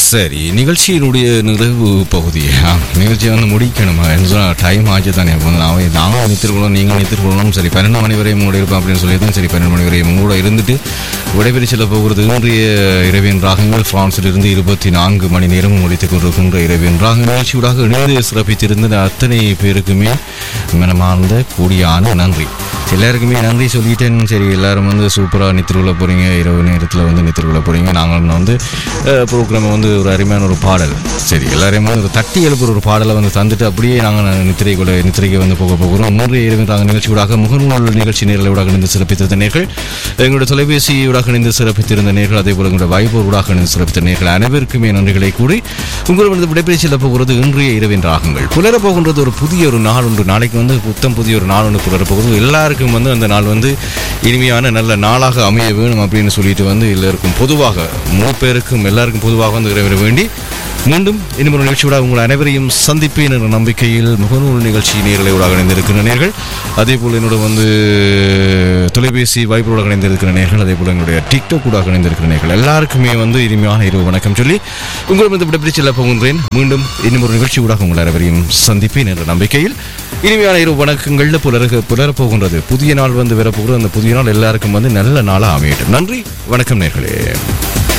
சரி நிகழ்ச்சியினுடைய நிறைவு பகுதி ஆ, நிகழ்ச்சியை வந்து முடிக்கணுமா டைம் ஆச்சு தானே அப்போ வந்து நான் நானும் நித்திருக்கணும் நீங்கள் நித்திருக்கணும் சரி பன்னெண்டு மணி வரையும் உங்களோட இருப்பேன் அப்படின்னு சொல்லி தான் சரி பன்னெண்டு மணி வரையும் உங்களோட இருந்துட்டு விடைபெறி செல்ல போகிறது இன்றைய இரவின் ராகங்கள் பிரான்சிலிருந்து இருபத்தி நான்கு மணி நேரம் முடித்துக் கொண்டிருக்கின்ற இரவின் ராக நிகழ்ச்சியூடாக இணைந்து சிறப்பித்திருந்த அத்தனை பேருக்குமே மனமார்ந்த கூடியான நன்றி எல்லாருக்குமே நன்றி சொல்லிட்டேன் சரி எல்லாரும் வந்து சூப்பராக நித்திருக்குள்ள போகிறீங்க இரவு நேரத்தில் வந்து நித்திருக்குள்ள போகிறீங்க நாங்களும் வந்து ப்ரோக்ராமை வந்து ஒரு அருமையான ஒரு பாடல் சரி எல்லாரையும் வந்து ஒரு தட்டி எழுப்புற ஒரு பாடலை வந்து தந்துட்டு அப்படியே நாங்கள் நித்திரைக்குள்ள நித்திரைக்கு வந்து போக போகிறோம் மூன்று இரவு நாங்கள் நிகழ்ச்சியூடாக முகநூல் நிகழ்ச்சி நேரலூடாக இணைந்து சிறப்பித்திருந்த நேர்கள் எங்களுடைய தொலைபேசியூடாக இணைந்து சிறப்பித்திருந்த நேர்கள் அதே போல் எங்களுடைய வைபோர் ஊடாக இணைந்து சிறப்பித்த நேர்கள் அனைவருக்குமே நன்றிகளை கூறி உங்களோட விடைபெறி செல்ல போகிறது இன்றைய இரவின் ராகங்கள் புலர போகின்றது ஒரு புதிய ஒரு நாள் ஒன்று நாளைக்கு வந்து புத்தம் புதிய ஒரு நாள் ஒன்று புலர போகிறது எல்லாருக்கும் வந்து அந்த நாள் வந்து இனிமையான நல்ல நாளாக அமைய வேணும் அப்படின்னு சொல்லிட்டு வந்து எல்லாருக்கும் பொதுவாக மூணு பேருக்கும் எல்லாருக்கும் பொதுவாக வந்து இறைவர வேண்டி மீண்டும் இன்னும் ஒரு நிகழ்ச்சியோட உங்கள் அனைவரையும் சந்திப்பேன் என்ற நம்பிக்கையில் முகநூல் நிகழ்ச்சி நேரலை ஊடாக இணைந்திருக்கிற நேர்கள் அதே போல் என்னோட வந்து தொலைபேசி வாய்ப்போடு இணைந்திருக்கிற நேர்கள் அதே போல் என்னுடைய டிக்டாக் கூட இணைந்திருக்கிற நேர்கள் எல்லாருக்குமே வந்து இனிமையான இரவு வணக்கம் சொல்லி உங்களிடம் வந்து விடைபெற்று செல்ல போகின்றேன் மீண்டும் இன்னும் ஒரு நிகழ்ச்சி ஊடாக உங்கள் அனைவரையும் சந்திப்பேன் என்ற நம்பிக்கையில் இனிமையான இரவு வணக்கங்கள்ல புலர புலரப் போகின்றது புதிய நாள் வந்து வரப்போகிறது அந்த புதிய நாள் எல்லாருக்கும் வந்து நல்ல நாளாக அமையட்டும் நன்றி வணக்கம் நேர்களே